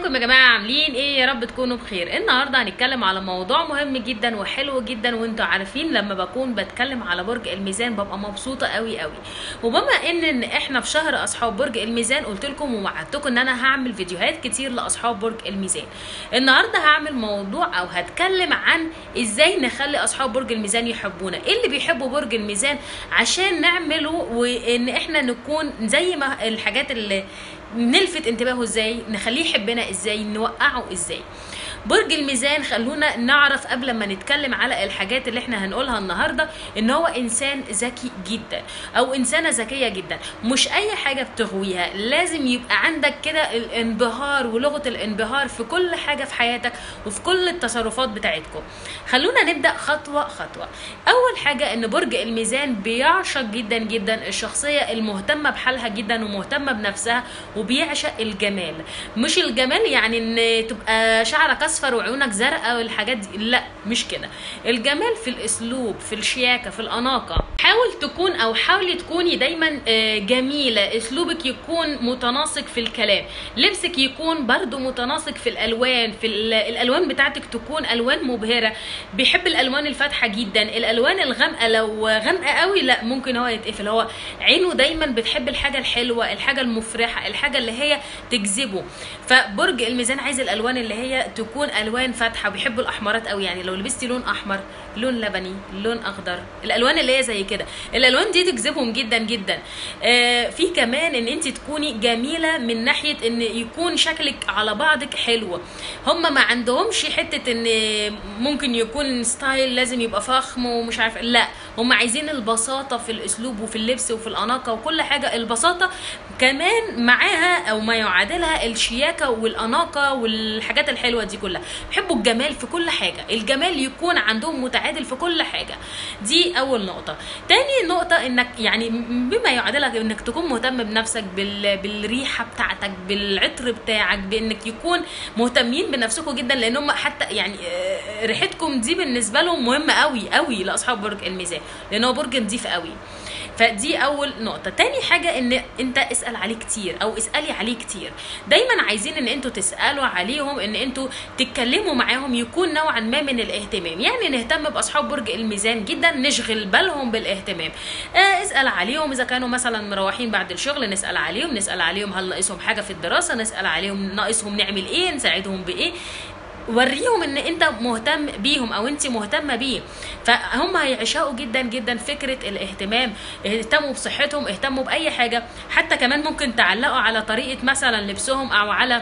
ازيكم يا جماعه عاملين ايه يا رب تكونوا بخير النهارده هنتكلم على موضوع مهم جدا وحلو جدا وانتوا عارفين لما بكون بتكلم على برج الميزان ببقى مبسوطه قوي قوي وبما ان ان احنا في شهر اصحاب برج الميزان قلت لكم ووعدتكم ان انا هعمل فيديوهات كتير لاصحاب برج الميزان النهارده هعمل موضوع او هتكلم عن ازاي نخلي اصحاب برج الميزان يحبونا ايه اللي بيحبوا برج الميزان عشان نعمله وان احنا نكون زي ما الحاجات اللي نلفت انتباهه ازاي نخليه يحبنا ازاي نوقعه ازاي برج الميزان خلونا نعرف قبل ما نتكلم على الحاجات اللي احنا هنقولها النهارده ان هو انسان ذكي جدا او انسانه ذكيه جدا مش اي حاجه بتغويها لازم يبقى عندك كده الانبهار ولغه الانبهار في كل حاجه في حياتك وفي كل التصرفات بتاعتكم خلونا نبدا خطوه خطوه اول حاجه ان برج الميزان بيعشق جدا جدا الشخصيه المهتمه بحالها جدا ومهتمه بنفسها وبيعشق الجمال مش الجمال يعني ان تبقى شعرك اصفر وعيونك زرقاء والحاجات دي لا مش كده الجمال في الاسلوب في الشياكه في الاناقه حاول تكون او حاولي تكوني دايما آه، جميله اسلوبك يكون متناسق في الكلام لبسك يكون برضو متناسق في الالوان في ال- الالوان بتاعتك تكون الوان مبهره بيحب الالوان الفاتحه جدا الالوان الغامقه لو غامقه قوي لا ممكن هو يتقفل هو عينه دايما بتحب الحاجه الحلوه الحاجه المفرحه الحاجه اللي هي تجذبه فبرج الميزان عايز الالوان اللي هي تكون الوان فاتحه وبيحبوا الاحمرات قوي يعني لو لبستي لون احمر لون لبني لون اخضر الالوان اللي هي زي كده الالوان دي تجذبهم جدا جدا آه في كمان ان انت تكوني جميله من ناحيه ان يكون شكلك على بعضك حلو هم ما عندهمش حته ان ممكن يكون ستايل لازم يبقى فخم ومش عارف لا هم عايزين البساطه في الاسلوب وفي اللبس وفي الاناقه وكل حاجه البساطه كمان معاها او ما يعادلها الشياكه والاناقه والحاجات الحلوه دي كلها بيحبوا الجمال في كل حاجه الجمال يكون عندهم متعادل في كل حاجه دي اول نقطه تاني نقطه انك يعني بما يعادلها انك تكون مهتم بنفسك بال... بالريحه بتاعتك بالعطر بتاعك بانك يكون مهتمين بنفسكم جدا لان هم حتى يعني آه، ريحتكم دي بالنسبه لهم مهمه قوي قوي لاصحاب برج الميزان لان هو برج نضيف قوي فدي اول نقطه تاني حاجه ان انت اسال عليه كتير او اسالي عليه كتير دايما عايزين ان انتوا تسالوا عليهم ان انتوا تتكلموا معاهم يكون نوعا ما من الاهتمام يعني نهتم باصحاب برج الميزان جدا نشغل بالهم بالاهتمام آه اسال عليهم اذا كانوا مثلا مروحين بعد الشغل نسال عليهم نسال عليهم هل ناقصهم حاجه في الدراسه نسال عليهم ناقصهم نعمل ايه نساعدهم بايه وريهم ان انت مهتم بيهم او انت مهتمه بيه فهم هيعشقوا جدا جدا فكره الاهتمام اهتموا بصحتهم اهتموا باي حاجه حتى كمان ممكن تعلقوا على طريقه مثلا لبسهم او على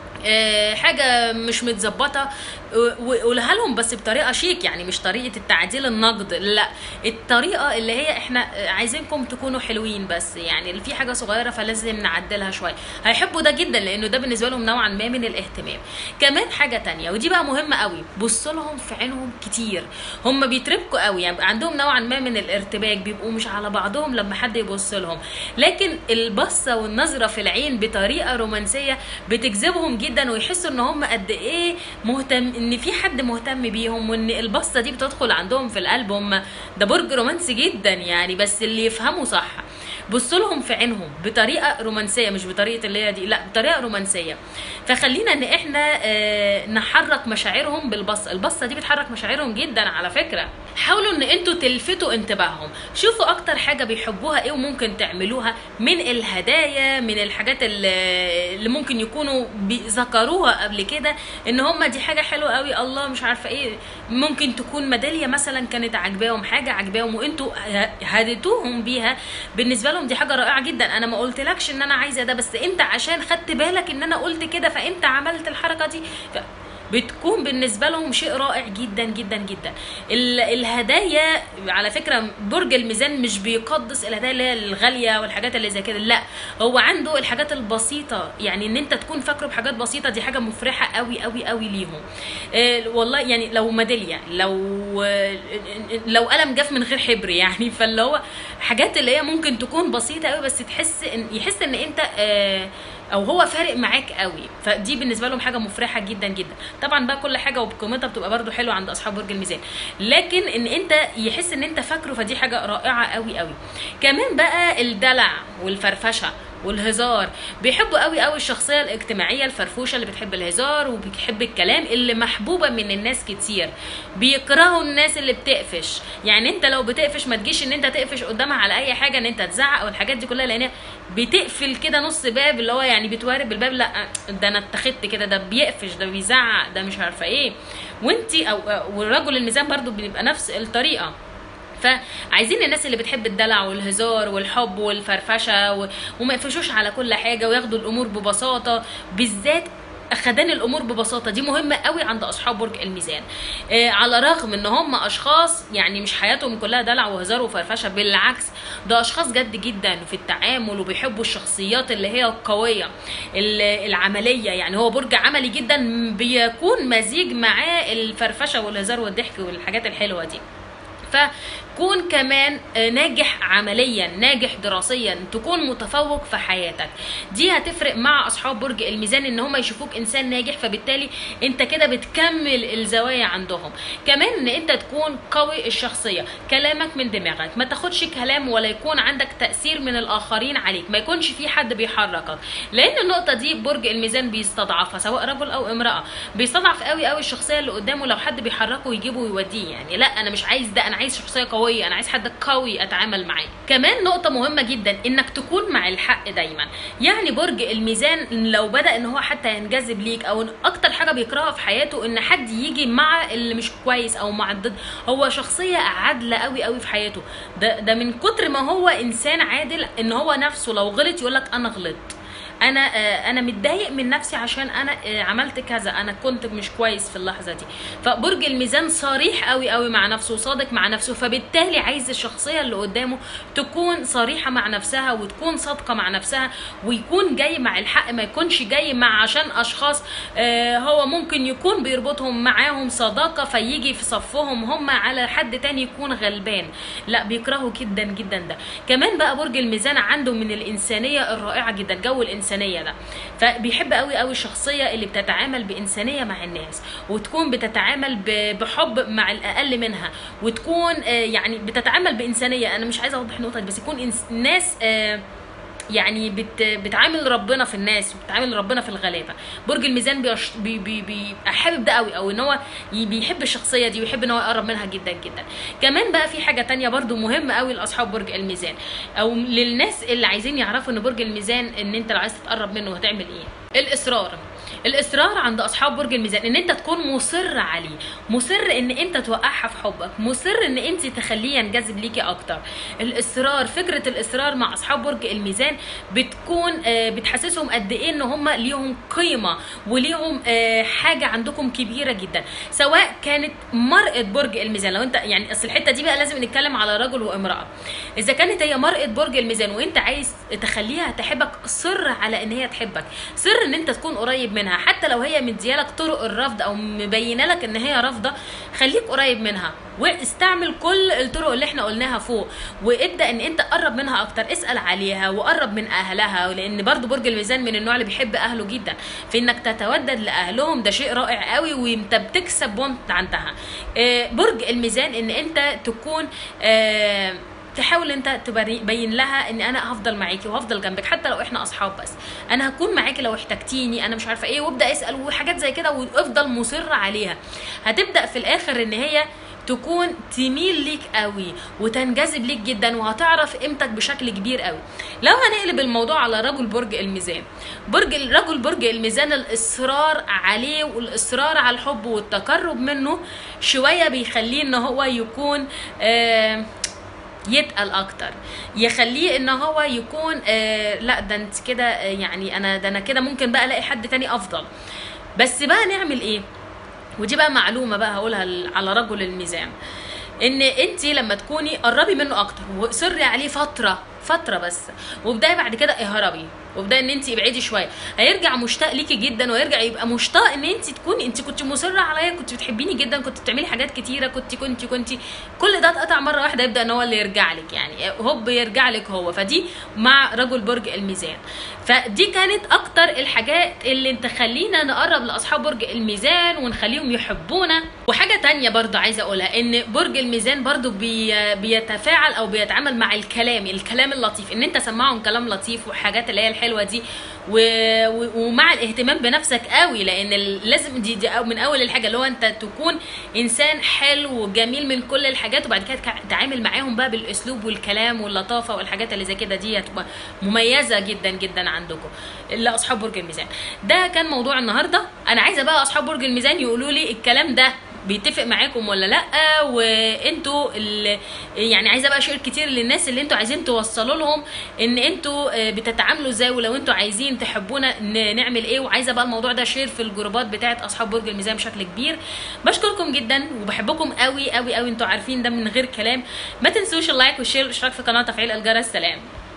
آه، حاجه مش متظبطه وقولها لهم بس بطريقه شيك يعني مش طريقه التعديل النقد لا الطريقه اللي هي احنا عايزينكم تكونوا حلوين بس يعني في حاجه صغيره فلازم نعدلها شويه هيحبوا ده جدا لانه ده بالنسبه لهم نوعا ما من الاهتمام كمان حاجه تانية ودي بقى مهمه قوي بصوا لهم في عينهم كتير هم بيتربكوا قوي يعني عندهم نوعا ما من الارتباك بيبقوا مش على بعضهم لما حد يبص لهم لكن البصه والنظره في العين بطريقه رومانسيه بتجذبهم جدا ويحسوا ان هم قد ايه مهتم ان في حد مهتم بيهم وان البصه دي بتدخل عندهم في القلب هم ده برج رومانسي جدا يعني بس اللي يفهموا صح بصوا لهم في عينهم بطريقه رومانسيه مش بطريقه اللي هي دي لا بطريقه رومانسيه فخلينا ان احنا آه، نحرك مشاعرهم بالبصه البصه دي بتحرك مشاعرهم جدا على فكره حاولوا ان انتوا تلفتوا انتباههم شوفوا اكتر حاجه بيحبوها ايه وممكن تعملوها من الهدايا من الحاجات اللي اللي ممكن يكونوا بي- ذكروها قبل كده ان هم دي حاجه حلوه قوي الله مش عارفه ايه ممكن تكون ميداليه مثلا كانت عجباهم حاجه عجباهم وانتوا ه- هديتوهم بيها بالنسبه لهم دي حاجه رائعه جدا انا ما قلتلكش ان انا عايزه ده بس انت عشان خدت بالك ان انا قلت كده فانت عملت الحركه دي ف... بتكون بالنسبه لهم شيء رائع جدا جدا جدا ال- الهدايا على فكره برج الميزان مش بيقدس الهدايا اللي هي الغاليه والحاجات اللي زي كده لا هو عنده الحاجات البسيطه يعني ان انت تكون فاكره بحاجات بسيطه دي حاجه مفرحه قوي قوي قوي ليهم آه والله يعني لو ميداليه لو آه، لو قلم جاف من غير حبر يعني فاللي هو حاجات اللي هي ممكن تكون بسيطه قوي بس تحس ان يحس ان انت آه او هو فارق معاك قوي فدي بالنسبه لهم حاجه مفرحه جدا جدا طبعا بقى كل حاجه وبقيمتها بتبقى برده حلوه عند اصحاب برج الميزان لكن ان انت يحس ان انت فاكره فدي حاجه رائعه قوي قوي كمان بقى الدلع والفرفشه والهزار بيحبوا قوي قوي الشخصيه الاجتماعيه الفرفوشه اللي بتحب الهزار وبتحب الكلام اللي محبوبه من الناس كتير بيكرهوا الناس اللي بتقفش يعني انت لو بتقفش ما تجيش ان انت تقفش قدامها على اي حاجه ان انت تزعق والحاجات دي كلها لان هي بتقفل كده نص باب اللي هو يعني بتوارب الباب لا ده انا اتخذت كده ده بيقفش ده بيزعق ده مش عارفه ايه وانتي او والرجل الميزان برضو بيبقى نفس الطريقه فعايزين الناس اللي بتحب الدلع والهزار والحب والفرفشه و... وما يقفشوش على كل حاجه وياخدوا الامور ببساطه بالذات اخدان الامور ببساطه دي مهمه قوي عند اصحاب برج الميزان آه على الرغم ان هم اشخاص يعني مش حياتهم كلها دلع وهزار وفرفشه بالعكس ده اشخاص جد جدا في التعامل وبيحبوا الشخصيات اللي هي القويه ال- العمليه يعني هو برج عملي جدا بيكون مزيج معاه الفرفشه والهزار والضحك والحاجات الحلوه دي فكون كمان آه، ناجح عمليا ناجح دراسيا تكون متفوق في حياتك دي هتفرق مع اصحاب برج الميزان ان هم يشوفوك انسان ناجح فبالتالي انت كده بتكمل الزوايا عندهم كمان ان انت تكون قوي الشخصيه كلامك من دماغك ما تاخدش كلام ولا يكون عندك تاثير من الاخرين عليك ما يكونش في حد بيحركك لان النقطه دي برج الميزان بيستضعفها سواء رجل او امراه بيستضعف قوي قوي الشخصيه اللي قدامه لو حد بيحركه ويجيبه ويوديه يعني لا انا مش عايز ده انا عايز شخصيه قويه انا عايز حد قوي اتعامل معاه كمان نقطه مهمه جدا انك تكون مع الحق دايما يعني برج الميزان لو بدا ان هو حتى ينجذب ليك او إن اكتر حاجه بيكرهها في حياته ان حد يجي مع اللي مش كويس او مع الضد هو شخصيه عادله قوي قوي في حياته ده ده من كتر ما هو انسان عادل ان هو نفسه لو غلط يقول لك انا غلطت انا آه، انا متضايق من نفسي عشان انا آه، عملت كذا انا كنت مش كويس في اللحظه دي فبرج الميزان صريح قوي قوي مع نفسه وصادق مع نفسه فبالتالي عايز الشخصيه اللي قدامه تكون صريحه مع نفسها وتكون صادقه مع نفسها ويكون جاي مع الحق ما يكونش جاي مع عشان اشخاص آه، هو ممكن يكون بيربطهم معاهم صداقه فيجي في صفهم هم على حد تاني يكون غلبان لا بيكرهوا جدا جدا ده كمان بقى برج الميزان عنده من الانسانيه الرائعه جدا جو الانسانيه ده فبيحب قوي قوي الشخصيه اللي بتتعامل بانسانيه مع الناس وتكون بتتعامل ب- بحب مع الاقل منها وتكون آه، يعني بتتعامل بانسانيه انا مش عايزه اوضح النقطه دي بس يكون إنس- ناس آه، يعني بت بتعامل ربنا في الناس وبتعامل ربنا في الغلابه برج الميزان بيش بي بي بيبقى حابب ده قوي او ان هو ي- بيحب الشخصيه دي ويحب ان هو يقرب منها جدا جدا كمان بقى في حاجه تانية برضو مهمه قوي لاصحاب برج الميزان او للناس اللي عايزين يعرفوا ان برج الميزان ان انت لو عايز تتقرب منه هتعمل ايه الاصرار الاصرار عند اصحاب برج الميزان ان انت تكون مصر عليه مصر ان انت توقعها في حبك مصر ان انت تخليه ينجذب ليكي اكتر الاصرار فكره الاصرار مع اصحاب برج الميزان بتكون آه، بتحسسهم قد ايه ان هم ليهم قيمه وليهم آه، حاجه عندكم كبيره جدا سواء كانت مرأة برج الميزان لو انت يعني اصل الحته دي بقى لازم نتكلم على رجل وامراه اذا كانت هي مرأة برج الميزان وانت عايز تخليها تحبك صر على ان هي تحبك سر ان انت تكون قريب منها حتى لو هي مديالك طرق الرفض او مبينه لك ان هي رافضه خليك قريب منها واستعمل كل الطرق اللي احنا قلناها فوق وابدا ان انت قرب منها اكتر اسال عليها وقرب من اهلها لان برضو برج الميزان من النوع اللي بيحب اهله جدا في انك تتودد لاهلهم ده شيء رائع قوي وانت بتكسب بونت عندها آه، برج الميزان ان انت تكون آه، تحاول انت تبين لها ان انا هفضل معاكي وهفضل جنبك حتى لو احنا اصحاب بس انا هكون معاكي لو احتجتيني انا مش عارفه ايه وابدا اسال وحاجات زي كده وافضل مصر عليها هتبدا في الاخر ان هي تكون تميل ليك قوي وتنجذب ليك جدا وهتعرف قيمتك بشكل كبير قوي لو هنقلب الموضوع على رجل برج الميزان برج رجل برج الميزان الاصرار عليه والاصرار على الحب والتقرب منه شويه بيخليه ان هو يكون آه يتقل اكتر يخليه ان هو يكون آه لا ده انت كده آه يعني انا ده انا كده ممكن بقى الاقي حد تاني افضل بس بقى نعمل ايه ودي بقى معلومه بقى هقولها ل- على رجل الميزان ان انت لما تكوني قربي منه اكتر واصري عليه فتره فتره بس وابداي بعد كده اهربي وابداي ان انت ابعدي شويه هيرجع مشتاق ليكي جدا ويرجع يبقى مشتاق ان انت تكوني انت كنت مصره عليا كنت بتحبيني جدا كنت بتعملي حاجات كتيره كنت كنت كنت كل ده اتقطع مره واحده يبدا ان هو اللي يرجع لك يعني هوب يرجع لك هو فدي مع رجل برج الميزان فدي كانت اكتر الحاجات اللي تخلينا نقرب لاصحاب برج الميزان ونخليهم يحبونا وحاجه تانية برضو عايزه اقولها ان برج الميزان برضو بي بيتفاعل او بيتعامل مع الكلام الكلام الكلام اللطيف ان انت سمعهم كلام لطيف وحاجات اللي هي الحلوه دي و... و... ومع الاهتمام بنفسك قوي لان ال- لازم دي, دي أو- من اول الحاجه اللي هو انت تكون انسان حلو وجميل من كل الحاجات وبعد كده تك- تتعامل معاهم بقى بالاسلوب والكلام واللطافه والحاجات اللي زي كده دي هتبقى مميزه جدا جدا عندكم اللي اصحاب برج الميزان ده كان موضوع النهارده انا عايزه بقى اصحاب برج الميزان يقولوا لي الكلام ده بيتفق معاكم ولا لا وانتوا ال- يعني عايزه بقى شير كتير للناس اللي انتوا عايزين توصلوا لهم ان انتوا آه، بتتعاملوا ازاي ولو انتوا عايزين تحبونا ن- نعمل ايه وعايزه بقى الموضوع ده شير في الجروبات بتاعت اصحاب برج الميزان بشكل كبير بشكركم جدا وبحبكم قوي قوي قوي انتوا عارفين ده من غير كلام ما تنسوش اللايك والشير والاشتراك في القناه وتفعيل الجرس سلام